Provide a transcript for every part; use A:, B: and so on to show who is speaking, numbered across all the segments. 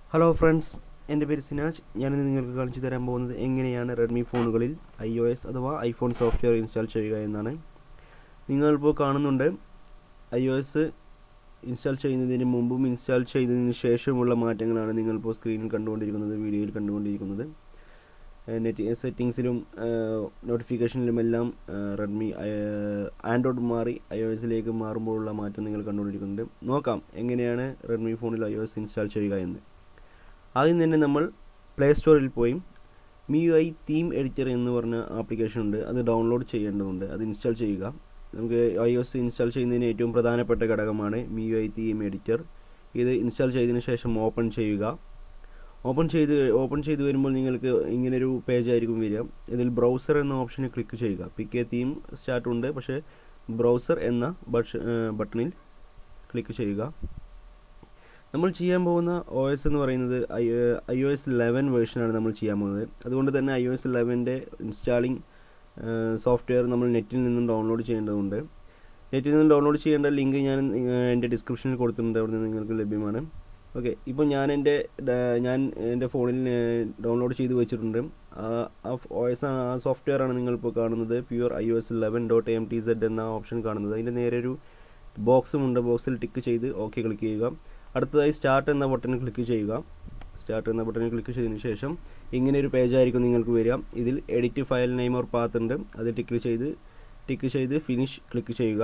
A: hello friends എൻ്റെ പേര് സിനാജ് ഞാനിന്ന് നിങ്ങൾക്ക് കാണിച്ചു തരാൻ പോകുന്നത് എങ്ങനെയാണ് റെഡ്മി ഫോണുകളിൽ ഐ ഒ എസ് അഥവാ ഐഫോൺ സോഫ്റ്റ്വെയർ ഇൻസ്റ്റാൾ ചെയ്യുക എന്നാണ് നിങ്ങളിപ്പോൾ കാണുന്നുണ്ട് ഐ ഒ എസ് ഇൻസ്റ്റാൾ ചെയ്യുന്നതിന് മുമ്പും ഇൻസ്റ്റാൾ ചെയ്തതിന് ശേഷമുള്ള മാറ്റങ്ങളാണ് നിങ്ങളിപ്പോൾ സ്ക്രീനിൽ കണ്ടുകൊണ്ടിരിക്കുന്നത് വീഡിയോയിൽ കണ്ടുകൊണ്ടിരിക്കുന്നത് നെറ്റ് സെറ്റിങ്സിലും നോട്ടിഫിക്കേഷനിലുമെല്ലാം റെഡ്മി ആൻഡ്രോയിഡ് മാറി ഐ ഒ എസിലേക്ക് മാറുമ്പോഴുള്ള മാറ്റം നിങ്ങൾ കണ്ടുകൊണ്ടിരിക്കുന്നുണ്ട് നോക്കാം എങ്ങനെയാണ് റെഡ്മി ഫോണിൽ ഐ ഒ എസ് ഇൻസ്റ്റാൾ ചെയ്യുക എന്ന് ആദ്യം തന്നെ നമ്മൾ പ്ലേ സ്റ്റോറിൽ പോയി Mi U I theme editor എന്ന് പറഞ്ഞ ആപ്ലിക്കേഷൻ ഉണ്ട് അത് ഡൗൺലോഡ് ചെയ്യേണ്ടതുണ്ട് അത് ഇൻസ്റ്റാൾ ചെയ്യുക നമുക്ക് ഐ ഒ എസ് ഇൻസ്റ്റാൾ ചെയ്യുന്നതിന് ഏറ്റവും പ്രധാനപ്പെട്ട ഘടകമാണ് Mi U I theme editor ഇത് ഇൻസ്റ്റാൾ ചെയ്തതിന് ശേഷം ഓപ്പൺ ചെയ്യുക ഓപ്പൺ ചെയ്ത് ഓപ്പൺ ചെയ്ത് വരുമ്പോൾ നിങ്ങൾക്ക് ഇങ്ങനൊരു പേജ് ആയിരിക്കും വരിക ഇതിൽ ബ്രൗസർ എന്ന ഓപ്ഷനിൽ ക്ലിക്ക് ചെയ്യുക പിക്ക് എ തീം സ്റ്റാർട്ട് ഉണ്ട് പക്ഷേ ബ്രൗസർ എന്ന ബട്ടണിൽ ക്ലിക്ക് ചെയ്യുക നമ്മൾ ചെയ്യാൻ പോകുന്ന ഒ എസ് എന്ന് പറയുന്നത് I I O S eleven വേർഷനാണ് നമ്മൾ ചെയ്യാൻ പോകുന്നത് അതുകൊണ്ട് തന്നെ ഐ ഒ എസ് ലെവൻ്റെ ഇൻസ്റ്റാളിങ് സോഫ്റ്റ്വെയർ നമ്മൾ നെറ്റിൽ നിന്നും ഡൗൺലോഡ് ചെയ്യേണ്ടതുണ്ട് നെറ്റിൽ നിന്നും ഡൗൺലോഡ് ചെയ്യേണ്ട ലിങ്ക് ഞാൻ എൻ്റെ ഡിസ്ക്രിപ്ഷനിൽ കൊടുത്തിട്ടുണ്ട് അവിടെ നിന്ന് നിങ്ങൾക്ക് ലഭ്യമാണ് ഓക്കെ ഇപ്പോൾ ഞാൻ എൻ്റെ ഞാൻ എൻ്റെ ഫോണിൽ ഡൗൺലോഡ് ചെയ്ത് വെച്ചിട്ടുണ്ട് ആ ഒ എസ് ആ സോഫ്റ്റ്വെയർ ആണ് നിങ്ങളിപ്പോൾ കാണുന്നത് pure I O S eleven dot M T Z എന്ന ഓപ്ഷൻ കാണുന്നത് അതിൻ്റെ നേരെ ഒരു ബോക്സും ഉണ്ട് ബോക്സിൽ ടിക്ക് ചെയ്ത് ഓക്കെ ക്ലിക്ക് ചെയ്യുക അടുത്തതായി സ്റ്റാർട്ട് എന്ന ബട്ടണിൽ ക്ലിക്ക് ചെയ്യുക സ്റ്റാർട്ട് എന്ന ബട്ടണിൽ ക്ലിക്ക് ചെയ്തതിന് ശേഷം ഇങ്ങനെ ഒരു പേജ് ആയിരിക്കും നിങ്ങൾക്ക് വരിക ഇതിൽ edit file name or path ഉണ്ട് അത് ടിക്ക് ചെയ്ത് ടിക്ക് ചെയ്ത് ഫിനിഷ് ക്ലിക്ക് ചെയ്യുക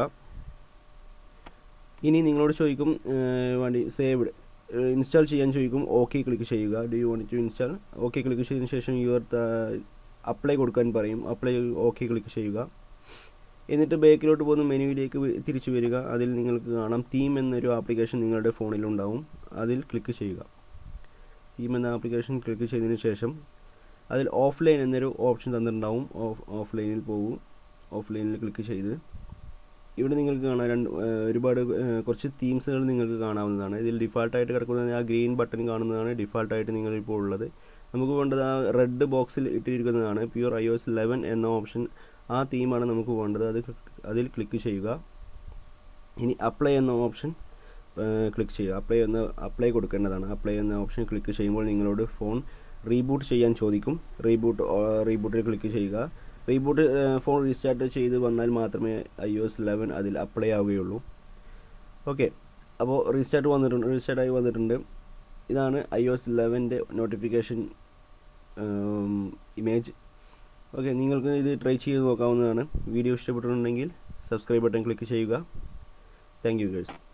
A: ഇനി നിങ്ങളോട് ചോദിക്കും വേണ്ടി സേവ്ഡ് ഇൻസ്റ്റാൾ ചെയ്യാൻ ചോദിക്കും ഓക്കെ ക്ലിക്ക് ചെയ്യുക do you want to install okay click ചെയ്തതിന് ശേഷം യുവർ അപ്ലൈ കൊടുക്കാൻ പറയും അപ്ലൈ ഓക്കെ ക്ലിക്ക് ചെയ്യുക എന്നിട്ട് ബാക്കിലോട്ട് പോകുന്ന മെനുവിലേക്ക് തിരിച്ചു വരിക അതിൽ നിങ്ങൾക്ക് കാണാം തീം എന്നൊരു ആപ്ലിക്കേഷൻ നിങ്ങളുടെ ഫോണിലുണ്ടാവും അതിൽ ക്ലിക്ക് ചെയ്യുക തീം എന്ന ആപ്ലിക്കേഷൻ ക്ലിക്ക് ചെയ്തതിന് ശേഷം അതിൽ ഓഫ്ലൈൻ എന്നൊരു ഓപ്ഷൻ തന്നിട്ടുണ്ടാവും ഓഫ് ഓഫ്ലൈനിൽ പോകും ഓഫ്ലൈനിൽ ക്ലിക്ക് ചെയ്ത് ഇവിടെ നിങ്ങൾക്ക് കാണാം രണ്ട് ഒരുപാട് കുറച്ച് തീംസുകൾ നിങ്ങൾക്ക് കാണാവുന്നതാണ് ഇതിൽ ഡിഫാൾട്ടായിട്ട് കിടക്കുന്നത് ആ ഗ്രീൻ ബട്ടൺ കാണുന്നതാണ് ഡിഫാൾട്ടായിട്ട് നിങ്ങളിപ്പോൾ ഉള്ളത് നമുക്ക് വേണ്ടത് ആ റെഡ് ബോക്സിൽ ഇട്ടിരിക്കുന്നതാണ് pure I O S eleven എന്ന ഓപ്ഷൻ ആ തീമാണ് നമുക്ക് വേണ്ടത് അത് അതിൽ ക്ലിക്ക് ചെയ്യുക ഇനി അപ്ലൈ എന്ന ഓപ്ഷൻ ക്ലിക്ക് ചെയ്യുക അപ്ലൈ എന്ന അപ്ലൈ കൊടുക്കേണ്ടതാണ് അപ്ലൈ എന്ന ഓപ്ഷൻ ക്ലിക്ക് ചെയ്യുമ്പോൾ നിങ്ങളോട് ഫോൺ റീബൂട്ട് ചെയ്യാൻ ചോദിക്കും റീബൂട്ട് റീബൂട്ടിൽ ക്ലിക്ക് ചെയ്യുക റീബൂട്ട് ഫോൺ റീസ്റ്റാർട്ട് ചെയ്ത് വന്നാൽ മാത്രമേ ഐ ഒ എസ് ലെവൻ അതിൽ അപ്ലൈ ആവുകയുള്ളൂ ഓക്കെ അപ്പോൾ റീസ്റ്റാർട്ട് വന്നിട്ടുണ്ട് റീസ്റ്റാർട്ടായി വന്നിട്ടുണ്ട് ഇതാണ് ഐ ഒ എസ് ലെവൻ്റെ നോട്ടിഫിക്കേഷൻ ഇമേജ് ഓക്കെ നിങ്ങൾക്ക് ഇത് ട്രൈ ചെയ്ത് നോക്കാവുന്നതാണ് വീഡിയോ ഇഷ്ടപ്പെട്ടിട്ടുണ്ടെങ്കിൽ സബ്സ്ക്രൈബ് ബട്ടൺ ക്ലിക്ക് ചെയ്യുക താങ്ക് യു ഗേഴ്സ്